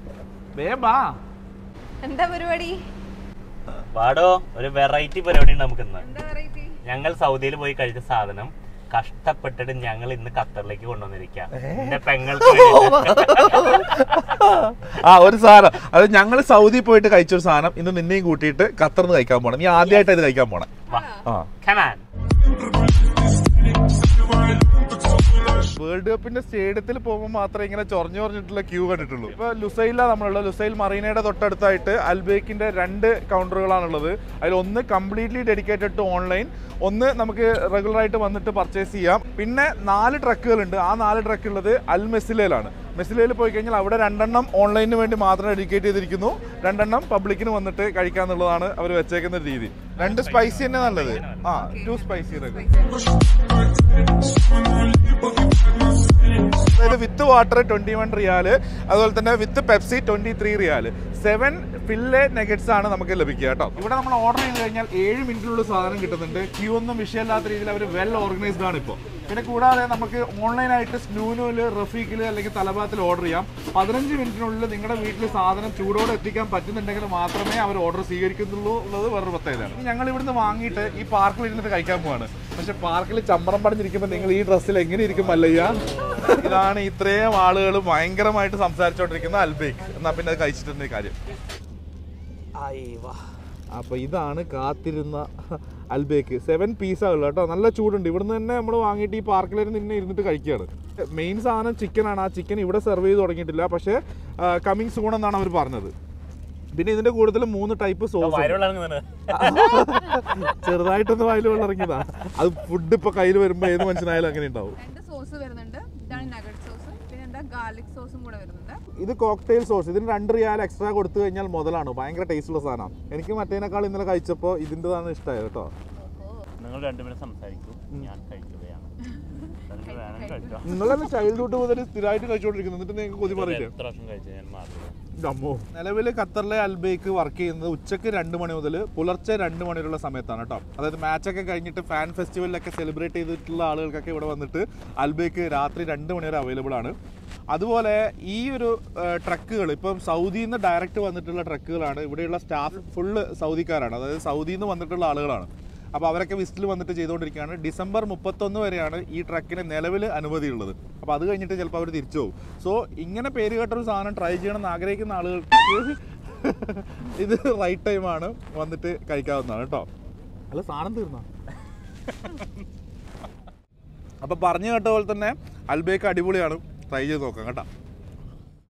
വേഗം വാ എന്താ പരിപാടി വാടോ ഒരു വെറൈറ്റി പരിപാടി ഉണ്ട് നമുക്ക് ഇന്ന് എന്താ വെറൈറ്റി ഞങ്ങൾ സൗദിയിൽ പോയി കഴിച്ച സാധനം കഷ്ടപ്പെട്ടിട്ട് ഞങ്ങൾ ഇന്ന് ഖത്തറിലേക്ക് കൊണ്ടുവന്നിരിക്കാം എന്റെ പെങ്ങൾക്ക് ആ ഒരു സാധനം അത് ഞങ്ങൾ സൗദി പോയിട്ട് കഴിച്ചൊരു സാധനം ഇന്ന് നിന്നെയും കൂട്ടിയിട്ട് ഖത്തറിന്ന് കഴിക്കാൻ പോണം നീ ആദ്യമായിട്ട് ഇത് കഴിക്കാൻ പോണേ ആ കമാൻ വേൾഡ് കപ്പിന്റെ സ്റ്റേഡിയത്തിൽ പോകുമ്പോൾ മാത്രമേ ഇങ്ങനെ ചൊറഞ്ഞു ചൊറഞ്ഞിട്ടുള്ള ക്യൂ കണ്ടിട്ടുള്ളൂ ഇപ്പൊ ലുസൈല നമ്മളുള്ള ലുസൈൽ മറീനയുടെ തൊട്ടടുത്തായിട്ട് അൽബേക്കിന്റെ രണ്ട് കൗണ്ടറുകളാണുള്ളത് അതിൽ ഒന്ന് കംപ്ലീറ്റ്ലി ഡെഡിക്കേറ്റഡ് ടു ഓൺലൈൻ ഒന്ന് നമുക്ക് റെഗുലർ ആയിട്ട് വന്നിട്ട് പർച്ചേസ് ചെയ്യാം പിന്നെ നാല് ട്രക്കുകളുണ്ട് ആ നാല് ട്രക്ക് ഉള്ളത് അൽ മെസ്സിലയിലാണ് മെസ്സിലയിൽ പോയി കഴിഞ്ഞാൽ അവിടെ രണ്ടെണ്ണം ഓൺലൈനിന് വേണ്ടി മാത്രം ഡെഡിക്കേറ്റ് ചെയ്തിരിക്കുന്നു രണ്ടെണ്ണം പബ്ലിക്കിന് വന്നിട്ട് കഴിക്കാന്നുള്ളതാണ് അവർ വെച്ചേക്കുന്ന രീതി രണ്ട് സ്പൈസി തന്നെ നല്ലത് ആ ടു സ്പൈസി അതായത് with water twenty one riyal അതുപോലെ തന്നെ with Pepsi twenty three riyal seven fillet nuggets ആണ് നമുക്ക് ലഭിക്കുക കേട്ടോ ഇവിടെ നമ്മൾ ഓർഡർ ചെയ്ത് കഴിഞ്ഞാൽ ഏഴ് മിനിറ്റിലുള്ള സാധനം കിട്ടുന്നുണ്ട് ക്യൂ ഒന്നും വിഷയമില്ലാത്ത രീതിയിൽ അവർ വെൽ ഓർഗനൈസ്ഡ് ആണ് ഇപ്പോൾ പിന്നെ കൂടാതെ നമുക്ക് ഓൺലൈനായിട്ട് സ്നൂനുവില് റഫീഖിൽ അല്ലെങ്കിൽ തലബാത്തിൽ ഓർഡർ ചെയ്യാം പതിനഞ്ച് മിനിറ്റിനുള്ളിൽ നിങ്ങളുടെ വീട്ടിൽ സാധനം ചൂടോടെ എത്തിക്കാൻ പറ്റുന്നുണ്ടെങ്കിൽ മാത്രമേ അവർ ഓർഡർ സ്വീകരിക്കുന്നുള്ളൂ എന്നുള്ളത് വേറൊരു പ്രത്യേകതയാണ് ഇനി ഞങ്ങൾ ഇവിടുന്ന് വാങ്ങിയിട്ട് ഈ പാർക്കിൽ ഇരുന്നിട്ട് കഴിക്കാൻ പോവാണ് പക്ഷെ പാർക്കിൽ ചമ്പറം പടഞ്ഞിരിക്കുമ്പോൾ നിങ്ങൾ ഈ ഡ്രസ്സിൽ എങ്ങനെ ഇരിക്കും മല്ലയ്യ ഇതാണ് ഇത്രയും ആളുകൾ ഭയങ്കരമായിട്ട് സംസാരിച്ചുകൊണ്ടിരിക്കുന്ന അൽബേക്ക് എന്നാ പിന്നെ അത് കഴിച്ചിട്ടുണ്ട് കാര്യം അപ്പൊ ഇതാണ് കാത്തിരുന്ന അൽബേക്ക് സെവൻ പീസാ ഉള്ളത് കേട്ടോ നല്ല ചൂടുണ്ട് ഇവിടുന്ന് തന്നെ നമ്മൾ വാങ്ങിയിട്ട് ഈ പാർക്കിലിരുന്ന് തന്നെ ഇരുന്നിട്ട് കഴിക്കുകയാണ് മെയിൻ സാധനം ചിക്കൻ ആണ് ആ ചിക്കൻ ഇവിടെ സെർവ് ചെയ്ത് തുടങ്ങിയിട്ടില്ല പക്ഷേ കമ്മിങ് സൂൺ എന്നാണ് അവർ പറഞ്ഞത് പിന്നെ ഇതിന്റെ കൂടുതൽ മൂന്ന് ടൈപ്പ് സോസ് ചെറുതായിട്ടൊന്ന് വായിൽ വെള്ളം ഇറങ്ങിയതാ അത് ഫുഡ് ഇപ്പൊ കയ്യിൽ വരുമ്പോ ഏത് മനുഷ്യനായാലും അങ്ങനെ ഉണ്ടാവും രണ്ട് സോസ് വരുന്നുണ്ട് ഇതാണ് നഗറ്റ് സോസ് പിന്നെ എന്താ ഗാർലിക് സോസും കൂടെ വരുന്നുണ്ട് ഇത് കോക്ടെയിൽ സോസ് ഇതിന് രണ്ട് റിയാൽ എക്സ്ട്രാ കൊടുത്തു കഴിഞ്ഞാൽ മുതലാണ് ഭയങ്കര ടേസ്റ്റ് ഉള്ള സാധനമാണ് എനിക്ക് മറ്റേനേക്കാൾ ഇന്നലെ കഴിച്ചപ്പോൾ ഇതിൻ്റെതാണ് ഇഷ്ടമായത് കേട്ടോ നിങ്ങൾ രണ്ടുപേരും സംസാരിക്കൂ ഞാൻ കഴിക്കുകയാണ് നിങ്ങൾക്ക് വേണമെങ്കിൽ കഴിച്ചോ നിങ്ങൾ തന്നെ ചൈൽഡ്ഹുഡ് മുതൽ സ്ഥിരമായിട്ട് കഴിച്ചുകൊണ്ടിരിക്കുന്നു എന്നിട്ട് നിങ്ങൾക്ക് കൊതി പറയില്ലേ എത്ര വർഷം കഴിച്ചു ഞാൻ മാറി അമ്മോ നിലവിൽ ഖത്തറിലെ അൽബേക്ക് വർക്ക് ചെയ്യുന്നത് ഉച്ചയ്ക്ക് രണ്ട് മണി മുതൽ പുലർച്ചെ രണ്ട് മണി വരെയുള്ള സമയത്താണ് കേട്ടോ അതായത് മാച്ചൊക്കെ കഴിഞ്ഞിട്ട് ഫാൻ ഫെസ്റ്റിവലിലൊക്കെ സെലിബ്രേറ്റ് ചെയ്തിട്ടുള്ള ആളുകൾക്കൊക്കെ ഇവിടെ വന്നിട്ട് അൽബേക്ക് രാത്രി രണ്ട് മണി വരെ അവൈലബിൾ ആണ് അതുപോലെ ഈ ഒരു ട്രക്കുകൾ ഇപ്പം സൗദിയിൽ നിന്ന് ഡയറക്റ്റ് വന്നിട്ടുള്ള ട്രക്കുകളാണ് ഇവിടെയുള്ള സ്റ്റാഫ് ഫുള്ള് സൗദിക്കാരാണ് അതായത് സൗദിയിൽ നിന്ന് വന്നിട്ടുള്ള ആളുകളാണ് അപ്പോൾ അവരൊക്കെ വിസിറ്റിൽ വന്നിട്ട് ചെയ്തുകൊണ്ടിരിക്കുകയാണ് ഡിസംബർ മുപ്പത്തൊന്ന് വരെയാണ് ഈ ട്രക്കിന് നിലവിൽ അനുമതിയുള്ളത് അപ്പോൾ അത് കഴിഞ്ഞിട്ട് ചിലപ്പോൾ അവർ തിരിച്ചു പോകും സോ ഇങ്ങനെ പേര് കേട്ടൊരു സാധനം ട്രൈ ചെയ്യണമെന്ന് ആഗ്രഹിക്കുന്ന ആളുകൾക്ക് ഇത് റൈറ്റ് ടൈമാണ് വന്നിട്ട് കഴിക്കാവുന്നതാണ് കേട്ടോ അല്ല സാധനം തീർന്ന അപ്പോൾ പറഞ്ഞു കേട്ട പോലെ തന്നെ അൽബേക്ക് അടിപൊളിയാണ് ട്രൈ ചെയ്ത് നോക്കാം കേട്ടോ